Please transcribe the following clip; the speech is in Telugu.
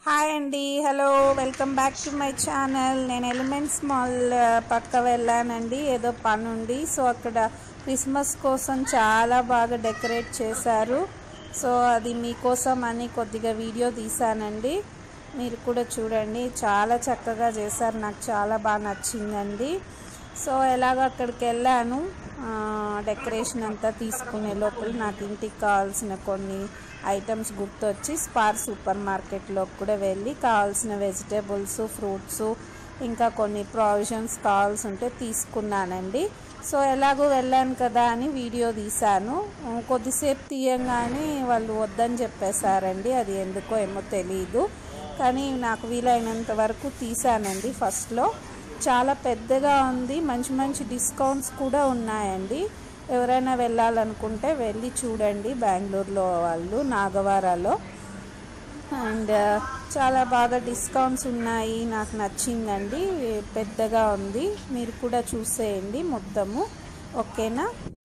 హాయ్ అండి hello welcome back to my channel నేను ఎలిమెంట్స్ మాల్ ఆ, పక్క వెళ్ళానండి ఏదో పని ఉంది సో అక్కడ క్రిస్మస్ కోసం చాలా బాగా డెకరేట్ చేశారు సో అది మీకోసం అని కొద్దిగా వీడియో తీసానండి మీరు కూడా చూడండి చాలా చక్కగా చేశారు నాకు చాలా బాగా నచ్చిందండి సో ఎలాగ అక్కడికి వెళ్ళాను ఆ, డెకరేషన్ అంతా తీసుకునే లోపల నాకు ఇంటికి కావాల్సిన కొన్ని ఐటమ్స్ గుర్తొచ్చి స్పార్ సూపర్ మార్కెట్లో కూడా వెళ్ళి కావాల్సిన వెజిటేబుల్స్ ఫ్రూట్స్ ఇంకా కొన్ని ప్రావిజన్స్ కావాల్సి ఉంటే తీసుకున్నానండి సో ఎలాగో వెళ్ళాను కదా అని వీడియో తీశాను ఆ, కొద్దిసేపు తీయంగానే వాళ్ళు వద్దని చెప్పేశారండి అది ఎందుకో ఏమో తెలియదు కానీ నాకు వీలైనంత వరకు తీసానండి ఫస్ట్లో చాలా పెద్దగా ఉంది మంచి మంచి డిస్కౌంట్స్ కూడా ఉన్నాయండి ఎవరైనా వెళ్ళాలనుకుంటే వెళ్ళి చూడండి బెంగళూరులో వాళ్ళు నాగవారాలో అండ్ చాలా బాగా డిస్కౌంట్స్ ఉన్నాయి నాకు నచ్చిందండి పెద్దగా ఉంది మీరు కూడా చూసేయండి మొత్తము ఓకేనా